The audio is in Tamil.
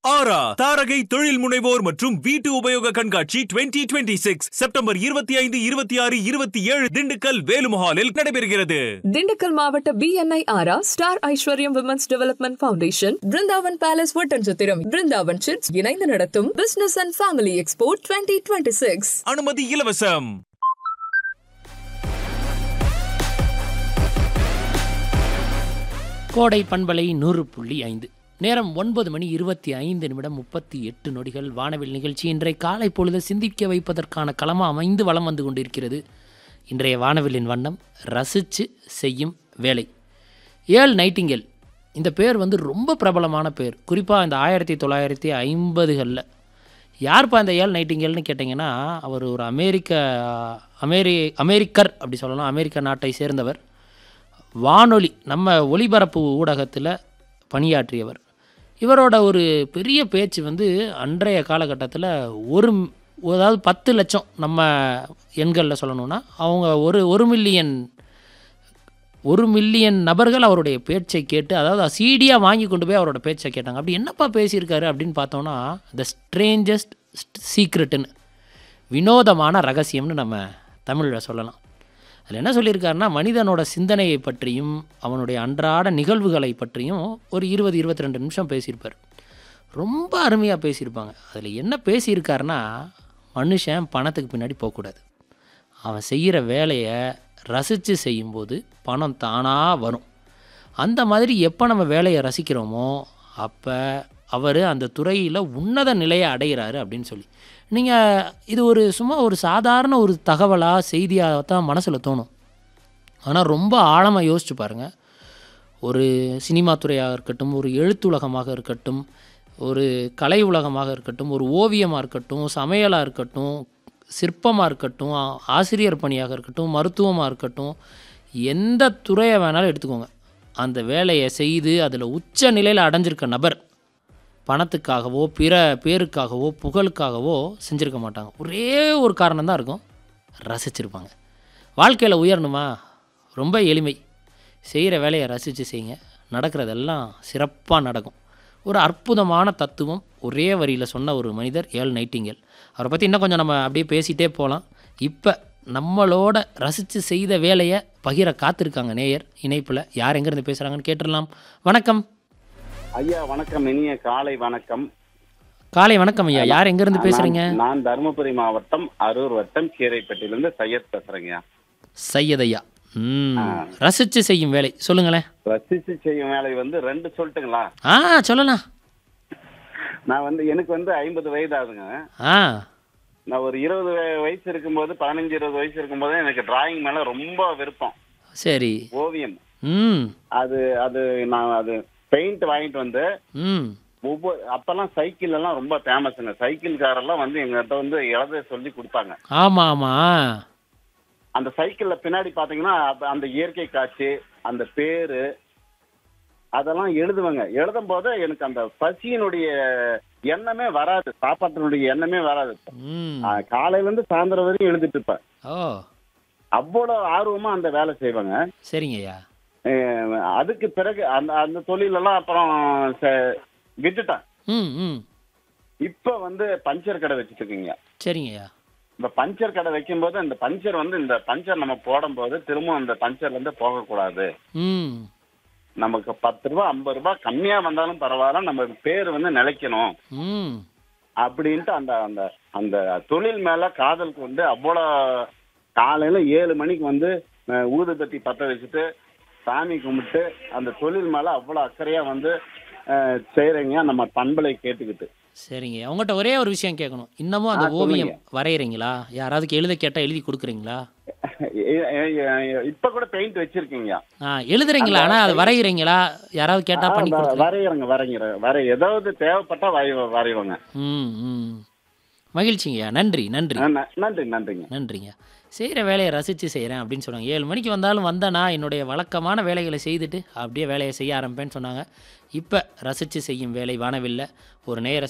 ஆரா தாரகை தொழில் முனைவோர் மற்றும் வீட்டு உபயோக கண்காட்சி 2026 சிக்ஸ் செப்டம்பர் இருபத்தி ஐந்து இருபத்தி ஆறு இருபத்தி ஏழு திண்டுக்கல் வேலுமஹாலில் நடைபெறுகிறது திண்டுக்கல் மாவட்ட BNI Aura star Aishwaryam women's development foundation Brindavan palace Oddanchatram Brindavan chits இணைந்து நடத்தும் business and family expo twenty twenty six அனுமதி இலவசம் கோடை பண்பலை நூறு புள்ளி ஐந்து நேரம் ஒன்பது மணி இருபத்தி ஐந்து நிமிடம் முப்பத்தி எட்டு நொடிகள் வானவில் நிகழ்ச்சி இன்றைய காலை பொழுது சிந்திக்க வைப்பதற்கான களமாக அமைந்து வலம் வந்து கொண்டிருக்கிறது இன்றைய வானவிலின் வண்ணம் ரசித்து செய்யும் வேலை ஏல் நைட்டிங்கேல் இந்த பேர் வந்து ரொம்ப பிரபலமான பேர் குறிப்பாக இந்த ஆயிரத்தி தொள்ளாயிரத்தி ஐம்பதுகளில் யார்ப்பா இந்த ஏல் நைட்டிங்கேல்னு கேட்டிங்கன்னா அவர் ஒரு அமெரிக்க அமெரி அமெரிக்கர் அப்படி சொல்லலாம் அமெரிக்க நாட்டை சேர்ந்தவர் வானொலி நம்ம ஒலிபரப்பு ஊடகத்தில் பணியாற்றியவர் இவரோட ஒரு பெரிய பேச்சு வந்து அன்றைய காலகட்டத்தில் ஒரு ம்- அதாவது பத்து லட்சம் நம்ம எண்களில் சொல்லணும்னா அவங்க ஒரு ஒரு மில்லியன் ஒரு மில்லியன் நபர்கள் அவருடைய பேச்சை கேட்டு அதாவது சீடியாக வாங்கி கொண்டு போய் அவரோட பேச்சை கேட்டாங்க அப்படி என்னப்பா பேசியிருக்காரு அப்படின்னு பார்த்தோன்னா த ஸ்ட்ரேஞ்சஸ்ட் சீக்ரெட்டுன்னு வினோதமான ரகசியம்னு நம்ம தமிழில் சொல்லலாம் அதில் என்ன சொல்லியிருக்காருன்னா மனிதனோட சிந்தனையை பற்றியும் அவனுடைய அன்றாட நிகழ்வுகளை பற்றியும் ஒரு இருபது இருபத்தி ரெண்டு நிமிஷம் பேசியிருப்பார் ரொம்ப அருமையாக பேசியிருப்பாங்க அதில் என்ன பேசியிருக்காருன்னா மனுஷன் பணத்துக்கு பின்னாடி போகக்கூடாது அவன் செய்கிற வேலையை ரசித்து செய்யும்போது பணம் தானாக வரும் அந்த மாதிரி எப்போ நம்ம வேலையை ரசிக்கிறோமோ அப்போ அவர் அந்த துறையில் உன்னத நிலையை அடைகிறாரு அப்படின்னு சொல்லி நீங்கள் இது ஒரு சும்மா ஒரு சாதாரண ஒரு தகவலாக செய்தியாக தான் மனசில் தோணும் ஆனால் ரொம்ப ஆழமாக யோசிச்சு பாருங்கள் ஒரு சினிமா துறையாக இருக்கட்டும் ஒரு எழுத்துலகமாக இருக்கட்டும் ஒரு கலை உலகமாக இருக்கட்டும் ஒரு ஓவியமாக இருக்கட்டும் சமையலாக இருக்கட்டும் சிற்பமாக இருக்கட்டும் ஆ- ஆசிரியர் பணியாக இருக்கட்டும் மருத்துவமாக இருக்கட்டும் எந்த துறையை வேணாலும் எடுத்துக்கோங்க அந்த வேலையை செய்து அதில் உச்ச நிலையில் அடைஞ்சிருக்க நபர் பணத்துக்காகவோ பிற பேருக்காகவோ புகழுக்காகவோ செஞ்சுருக்க மாட்டாங்க ஒரே ஒரு காரணம் தான் இருக்கும் ரசிச்சிருப்பாங்க வாழ்க்கையில் உயரணுமா ரொம்ப எளிமை செய்கிற வேலையை ரசித்து செய்யுங்க நடக்கிறதெல்லாம் சிறப்பாக நடக்கும் ஒரு அற்புதமான தத்துவம் ஒரே வரியில் சொன்ன ஒரு மனிதர் ஏல் நைட்டிங்கேல் அவரை பற்றி இன்னும் கொஞ்சம் நம்ம அப்படியே பேசிகிட்டே போகலாம் இப்போ நம்மளோட ரசித்து செய்த வேலையை பகிர காத்திருக்காங்க நேயர் இணைப்பில் யார் எங்கேருந்து பேசுகிறாங்கன்னு கேட்டுடலாம் வணக்கம் ஐயா வணக்கம் இனிய காலை வணக்கம் காலை வணக்கம் ஐயா யார் எங்கேருந்து பேசுகிறீங்க நான் நான் தருமபுரி மாவட்டம் அரூர் வட்டம் கீரைப்பட்டியிலிருந்து சையத் பேசுறேங்க சையதையா ம் ரசித்து செய்யும் வேலை சொல்லுங்களேன் ரசிச்சு செய்யும் வேலை வந்து ரெண்டு சொல்லட்டுங்களா ஆ சொல்லலாம் நான் வந்து எனக்கு வந்து ஐம்பது வயது ஆகுதுங்க ஆ நான் ஒரு இருபது வய- வயசு இருக்கும்போது பதினஞ்சு இருபது வயசு இருக்கும்போது எனக்கு டிராயிங் மேல ரொம்ப விருப்பம் சரி ஓவியம் ம் அது அது நான் அது பெயிண்ட் வாங்கிட்டு வந்து ம் ஒவ்வொரு அப்பெல்லாம் சைக்கிள் எல்லாம் ரொம்ப ஃபேமஸுங்க சைக்கிள்காரெல்லாம் வந்து எங்ககிட்ட வந்து எழுத சொல்லி கொடுப்பாங்க ஆமாம் ஆமாம் அந்த சைக்கிள்ல பின்னாடி பாத்தீங்கன்னா அப்ப அந்த இயற்கை காட்சி அந்த பேரு அதெல்லாம் எழுதுவேங்க எழுதும் போது எனக்கு அந்த பசியினுடைய எண்ணமே வராது சாப்பாட்டினுடைய எண்ணமே வராது ம் ஆ, காலையில இருந்து சாயந்தரம் வரையும் எழுதிட்டு இருப்பேன் ஓ அவ்வளவு ஆர்வமா அந்த வேலை செய்வாங்க சரிங்க ஐயா அஹ், அதுக்கு பிறகு அந்த அந்த தொழிலெல்லாம் அப்புறம் ச- விட்டுட்டேன் ம் ம் இப்ப வந்து பஞ்சர் கடை வச்சுட்டு இருக்கீங்க சரிங்க ஐயா இந்த பஞ்சர் கடை வைக்கும்போது அந்த பஞ்சர் வந்து இந்த பஞ்சர் நம்ம போடும்போது திரும்ப அந்த பஞ்சர்ல இருந்து போகக்கூடாது ம் நமக்கு பத்து ரூபா ஐம்பது ரூபாய் கம்மியா வந்தாலும் பரவாயில்ல நம்ம பேர் வந்து நிலைக்கணும் ம் அப்படின்ட்டு அந்த அந்த அந்த தொழில் மேல காதல் கொண்டு அவ்வளோ காலையில ஏழு மணிக்கு வந்து அஹ், ஊதுபத்தி பத்த வச்சுட்டு சாமி கும்பிட்டு அந்த தொழில் மேல அவ்வளோ அக்கறையா வந்து அஹ், செய்றீங்க நம்ம பண்பலை கேட்டுக்கிட்டு சரிங்க ஐயா உங்கள்கிட்ட ஒரே ஒரு விஷயம் கேட்கணும் இன்னமும் அந்த ஆ, சொல்லுங்க. ஓவியம் வரைகிறீங்களா யாராவதுக்கு எழுத கேட்டால் எழுதி கொடுக்குறீங்களா எ- எ- எ- இப்ப கூட பெயிண்ட் வச்சிருக்கீங்க ஆ எழுதுறீங்களா அந்த ஆனால் அது வரைகிறீங்களா யாராவது கேட்டால் பண்ணி ஆ, வ- கொடுக்குறீங்க வரைகிறேங்க வரைகிற வரை ஏதாவது தேவைப்பட்டா வரை வரைவோங்க ம் ம் மகிழ்ச்சிங்கய்யா நன்றி நன்றி ந- நன்றி நன்றிங்க நன்றிங்க செய்கிற வேலையை ரசித்து செய்கிறேன் அப்படின்னு சொன்னாங்க ஏழு மணிக்கு வந்தாலும் வந்தேனா என்னுடைய வழக்கமான வேலைகளை செய்துட்டு அப்படியே வேலையை செய்ய ஆரம்பிப்பேன்னு சொன்னாங்க இப்போ ரசித்து செய்யும் வேலை வானவில்லை ஒரு நேர